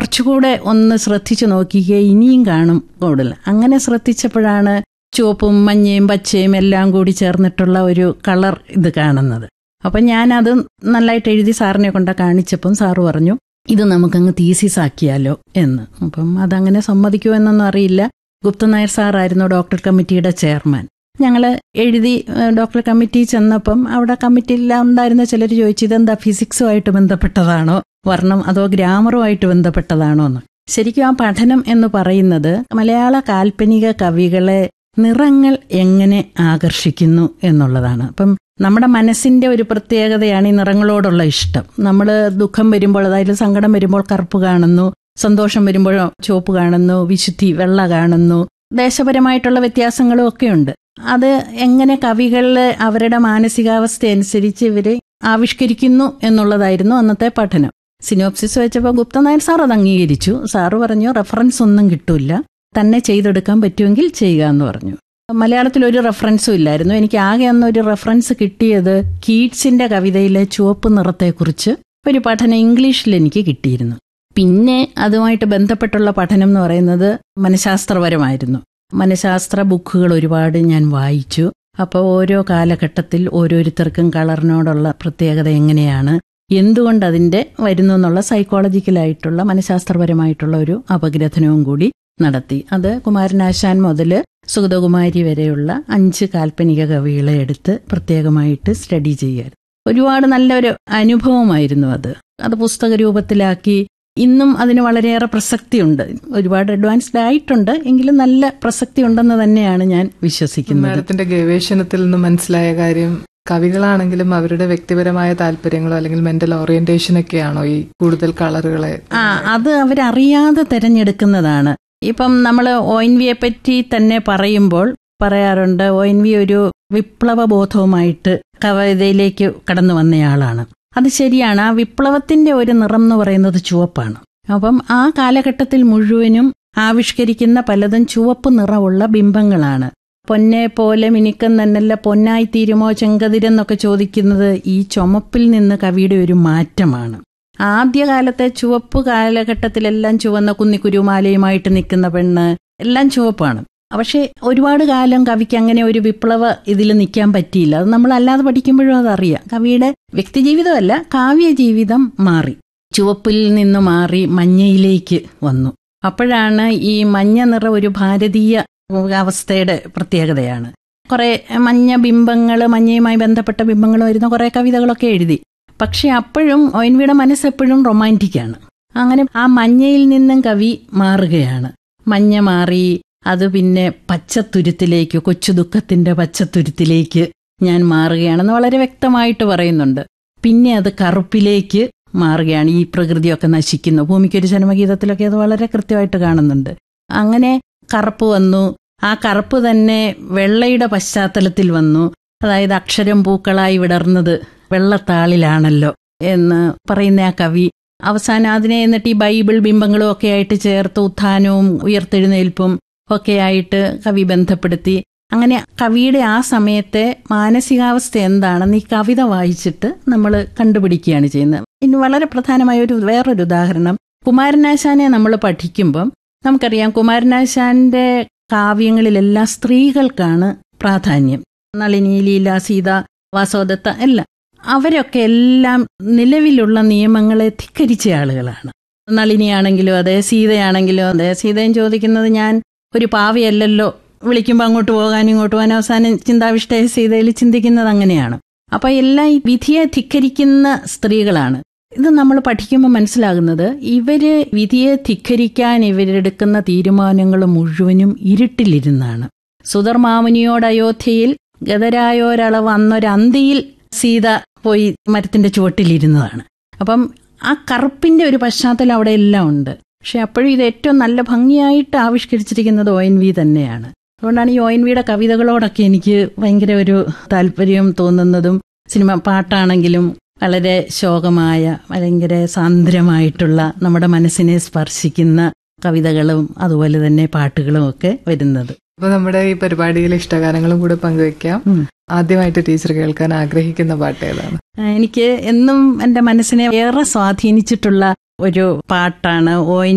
കുറച്ചുകൂടെ ഒന്ന് ശ്രദ്ധിച്ചു നോക്കിക്കേ ഇനിയും കാണും കൂടുതൽ അങ്ങനെ ശ്രദ്ധിച്ചപ്പോഴാണ് ചുവപ്പും മഞ്ഞയും പച്ചയും എല്ലാം കൂടി ചേർന്നിട്ടുള്ള ഒരു കളർ ഇത് കാണുന്നത് അപ്പം ഞാനത് നല്ലതായിട്ട് എഴുതി സാറിനെ കൊണ്ട് കാണിച്ചപ്പം സാറ് പറഞ്ഞു ഇത് നമുക്കങ്ങ് തീസിസ് ആക്കിയാലോ എന്ന് അപ്പം അതങ്ങനെ സമ്മതിക്കുമോ എന്നൊന്നും അറിയില്ല ഗുപ്തൻ നായർ സാറായിരുന്നു ഡോക്ടർ കമ്മിറ്റിയുടെ ചെയർമാൻ ഞങ്ങൾ എഴുതി ഏഹ്, ഡോക്ടർ കമ്മിറ്റി ചെന്നപ്പം അവിടെ കമ്മിറ്റിയിൽ ഉണ്ടായിരുന്ന ചിലർ ചോദിച്ചു ഇതെന്താ ഫിസിക്സുമായിട്ട് ബന്ധപ്പെട്ടതാണോ വർണ്ണം അതോ ഗ്രാമറുമായിട്ട് ബന്ധപ്പെട്ടതാണോ എന്ന് ശരിക്കും ആ പഠനം എന്ന് പറയുന്നത് മലയാള കാൽപ്പനിക കവികളെ നിറങ്ങൾ എങ്ങനെ ആകർഷിക്കുന്നു എന്നുള്ളതാണ് അപ്പം നമ്മുടെ മനസ്സിന്റെ ഒരു പ്രത്യേകതയാണ് ഈ നിറങ്ങളോടുള്ള ഇഷ്ടം നമ്മൾ ദുഃഖം വരുമ്പോൾ അതായത് സങ്കടം വരുമ്പോൾ കറുപ്പ് കാണുന്നു സന്തോഷം വരുമ്പോൾ ചുവപ്പ് കാണുന്നു വിശുദ്ധി വെള്ള കാണുന്നു ദേശപരമായിട്ടുള്ള വ്യത്യാസങ്ങളും ഒക്കെ ഉണ്ട് അത് എങ്ങനെ കവികളിൽ അവരുടെ മാനസികാവസ്ഥ അനുസരിച്ച് ഇവര് ആവിഷ്കരിക്കുന്നു എന്നുള്ളതായിരുന്നു അന്നത്തെ പഠനം സിനോപ്സിസ് വെച്ചപ്പോൾ ഗുപ്തനായർ സാർ അത് അംഗീകരിച്ചു സാറ് പറഞ്ഞു റെഫറൻസ് ഒന്നും കിട്ടൂല തന്നെ ചെയ്തെടുക്കാൻ പറ്റുമെങ്കിൽ ചെയ്യുക എന്ന് പറഞ്ഞു മലയാളത്തിൽ ഒരു റെഫറൻസും ഇല്ലായിരുന്നു എനിക്ക് ആകെ അന്ന് ഒരു റെഫറൻസ് കിട്ടിയത് കീറ്റ്സിന്റെ കവിതയിലെ ചുവപ്പ് നിറത്തെക്കുറിച്ച് ഒരു പഠനം ഇംഗ്ലീഷിൽ എനിക്ക് കിട്ടിയിരുന്നു പിന്നെ അതുമായിട്ട് ബന്ധപ്പെട്ടുള്ള പഠനം എന്ന് പറയുന്നത് മനഃശാസ്ത്രപരമായിരുന്നു മനഃശാസ്ത്ര ബുക്കുകൾ ഒരുപാട് ഞാൻ വായിച്ചു അപ്പോൾ ഓരോ കാലഘട്ടത്തിൽ ഓരോരുത്തർക്കും കളറിനോടുള്ള പ്രത്യേകത എങ്ങനെയാണ് എന്തുകൊണ്ട് അതിൻ്റെ വരുന്നു എന്നുള്ള സൈക്കോളജിക്കലായിട്ടുള്ള മനഃശാസ്ത്രപരമായിട്ടുള്ള ഒരു അപഗ്രഥനവും കൂടി നടത്തി അത് കുമാരനാശാൻ മുതൽ സുഗതകുമാരി വരെയുള്ള അഞ്ച് കാൽപ്പനിക കവികളെ എടുത്ത് പ്രത്യേകമായിട്ട് സ്റ്റഡി ചെയ്യാൻ ഒരുപാട് നല്ലൊരു അനുഭവമായിരുന്നു അത് അത് പുസ്തക രൂപത്തിലാക്കി ഇന്നും അതിന് വളരെയേറെ പ്രസക്തിയുണ്ട് ഒരുപാട് അഡ്വാൻസ്ഡ് ആയിട്ടുണ്ട് എങ്കിലും നല്ല പ്രസക്തി ഉണ്ടെന്ന് തന്നെയാണ് ഞാൻ വിശ്വസിക്കുന്നത് മാഡത്തിന്റെ ഗവേഷണത്തിൽ നിന്ന് മനസ്സിലായ കാര്യം കവികളാണെങ്കിലും അവരുടെ വ്യക്തിപരമായ താല്പര്യങ്ങളോ അല്ലെങ്കിൽ മെന്റൽ ഓറിയന്റേഷൻ ഒക്കെയാണോ ഈ കൂടുതൽ കളറുകളെ ആ അത് അവരറിയാതെ തിരഞ്ഞെടുക്കുന്നതാണ് ഇപ്പം നമ്മൾ ഒ എൻ വിയെ പറ്റി തന്നെ പറയുമ്പോൾ പറയാറുണ്ട് ഒ എൻ വി ഒരു വിപ്ലവ ബോധവുമായിട്ട് കവിതയിലേക്ക് കടന്നു വന്നയാളാണ് അത് ശരിയാണ് ആ വിപ്ലവത്തിന്റെ ഒരു നിറം എന്ന് പറയുന്നത് ചുവപ്പാണ് അപ്പം ആ കാലഘട്ടത്തിൽ മുഴുവനും ആവിഷ്കരിക്കുന്ന പലതും ചുവപ്പ് നിറമുള്ള ബിംബങ്ങളാണ് പൊന്നെ പോലെ മിനുക്കം തന്നല്ല പൊന്നായി തീരുമോ ചെങ്കതിരെന്നൊക്കെ ചോദിക്കുന്നത് ഈ ചുമപ്പിൽ നിന്ന് കവിയുടെ ഒരു മാറ്റമാണ് ആദ്യകാലത്തെ ചുവപ്പ് കാലഘട്ടത്തിലെല്ലാം ചുവന്ന കുന്നിക്കുരുമാലയുമായിട്ട് നിൽക്കുന്ന പെണ്ണ് എല്ലാം ചുവപ്പാണ് പക്ഷേ ഒരുപാട് കാലം കവിക്ക് അങ്ങനെ ഒരു വിപ്ലവ ഇതിൽ നിൽക്കാൻ പറ്റിയില്ല അത് നമ്മൾ അല്ലാതെ പഠിക്കുമ്പോഴും അതറിയാം കവിയുടെ വ്യക്തിജീവിതമല്ല കാവ്യ ജീവിതം മാറി ചുവപ്പിൽ നിന്ന് മാറി മഞ്ഞയിലേക്ക് വന്നു അപ്പോഴാണ് ഈ മഞ്ഞ നിറം ഒരു ഭാരതീയ അവസ്ഥയുടെ പ്രത്യേകതയാണ് കുറെ മഞ്ഞ ബിംബങ്ങൾ മഞ്ഞയുമായി ബന്ധപ്പെട്ട ബിംബങ്ങൾ വരുന്ന കുറെ കവിതകളൊക്കെ എഴുതി പക്ഷെ അപ്പോഴും ഒയൻവിയുടെ മനസ്സെപ്പോഴും റൊമാൻറ്റിക്കാണ് അങ്ങനെ ആ മഞ്ഞയിൽ നിന്നും കവി മാറുകയാണ് മഞ്ഞ മാറി അത് പിന്നെ പച്ചത്തുരുത്തിലേക്ക് കൊച്ചു ദുഃഖത്തിന്റെ പച്ചത്തുരുത്തിലേക്ക് ഞാൻ മാറുകയാണെന്ന് വളരെ വ്യക്തമായിട്ട് പറയുന്നുണ്ട് പിന്നെ അത് കറുപ്പിലേക്ക് മാറുകയാണ് ഈ പ്രകൃതിയൊക്കെ നശിക്കുന്നു ഭൂമിക്കൊരു ജന്മഗീതത്തിലൊക്കെ അത് വളരെ കൃത്യമായിട്ട് കാണുന്നുണ്ട് അങ്ങനെ കറുപ്പ് വന്നു ആ കറുപ്പ് തന്നെ വെള്ളയുടെ പശ്ചാത്തലത്തിൽ വന്നു അതായത് അക്ഷരം പൂക്കളായി വിടർന്നത് വെള്ളത്താളിലാണല്ലോ എന്ന് പറയുന്ന ആ കവി അവസാനം അതിനെ എന്നിട്ട് ഈ ബൈബിൾ ബിംബങ്ങളും ഒക്കെ ആയിട്ട് ചേർത്ത് ഉത്ഥാനവും ഉയർത്തെഴുന്നേൽപ്പും ഒക്കെ ആയിട്ട് കവി ബന്ധപ്പെടുത്തി അങ്ങനെ കവിയുടെ ആ സമയത്തെ മാനസികാവസ്ഥ എന്താണെന്ന് ഈ കവിത വായിച്ചിട്ട് നമ്മൾ കണ്ടുപിടിക്കുകയാണ് ചെയ്യുന്നത് ഇനി വളരെ പ്രധാനമായ ഒരു വേറൊരു ഉദാഹരണം കുമാരനാശാനെ നമ്മൾ പഠിക്കുമ്പം നമുക്കറിയാം കുമാരനാശാന്റെ കാവ്യങ്ങളിലെല്ലാം സ്ത്രീകൾക്കാണ് പ്രാധാന്യം നളിനി ലീല സീത വാസോദത്ത എല്ലാം അവരൊക്കെ എല്ലാം നിലവിലുള്ള നിയമങ്ങളെ ധിക്കരിച്ച ആളുകളാണ് നളിനിയാണെങ്കിലും അതെ സീതയാണെങ്കിലും അതെ സീതയും ചോദിക്കുന്നത് ഞാൻ ഒരു പാവയല്ലല്ലോ വിളിക്കുമ്പോൾ അങ്ങോട്ട് പോകാനും ഇങ്ങോട്ട് പോകാൻ അവസാനം ചിന്താവിഷ്ടയ സീതയിൽ ചിന്തിക്കുന്നത് അങ്ങനെയാണ് അപ്പൊ എല്ലാം ഈ വിധിയെ ധിക്കരിക്കുന്ന സ്ത്രീകളാണ് ഇത് നമ്മൾ പഠിക്കുമ്പോൾ മനസ്സിലാകുന്നത് ഇവര് വിധിയെ ധിക്കരിക്കാൻ ഇവരെടുക്കുന്ന തീരുമാനങ്ങൾ മുഴുവനും ഇരുട്ടിലിരുന്നാണ് സുധർമാമുനിയോട് അയോധ്യയിൽ ഗതരായോരളവ് അന്നൊരന്തിയിൽ സീത പോയി മരത്തിന്റെ ചുവട്ടിലിരുന്നതാണ് അപ്പം ആ കറുപ്പിന്റെ ഒരു പശ്ചാത്തലം അവിടെ എല്ലാം ഉണ്ട് പക്ഷെ അപ്പോഴും ഇത് ഏറ്റവും നല്ല ഭംഗിയായിട്ട് ആവിഷ്കരിച്ചിരിക്കുന്നത് ഒ എൻ വി തന്നെയാണ് അതുകൊണ്ടാണ് ഈ ഒ എൻ വിയുടെ കവിതകളോടൊക്കെ എനിക്ക് ഭയങ്കര ഒരു താല്പര്യം തോന്നുന്നതും സിനിമ പാട്ടാണെങ്കിലും വളരെ ശോകമായ ഭയങ്കര സാന്ദ്രമായിട്ടുള്ള നമ്മുടെ മനസ്സിനെ സ്പർശിക്കുന്ന കവിതകളും അതുപോലെ തന്നെ പാട്ടുകളും ഒക്കെ വരുന്നത് അപ്പൊ നമ്മുടെ ഈ പരിപാടിയിലെ ഇഷ്ടഗാനങ്ങളും കൂടെ പങ്കുവെക്കാം ഉം. ആദ്യമായിട്ട് ടീച്ചർ കേൾക്കാൻ ആഗ്രഹിക്കുന്ന പാട്ട് ഏതാണ് എനിക്ക് എന്നും എൻ്റെ മനസ്സിനെ ഏറെ സ്വാധീനിച്ചിട്ടുള്ള ഒരു പാട്ടാണ് ഒ എൻ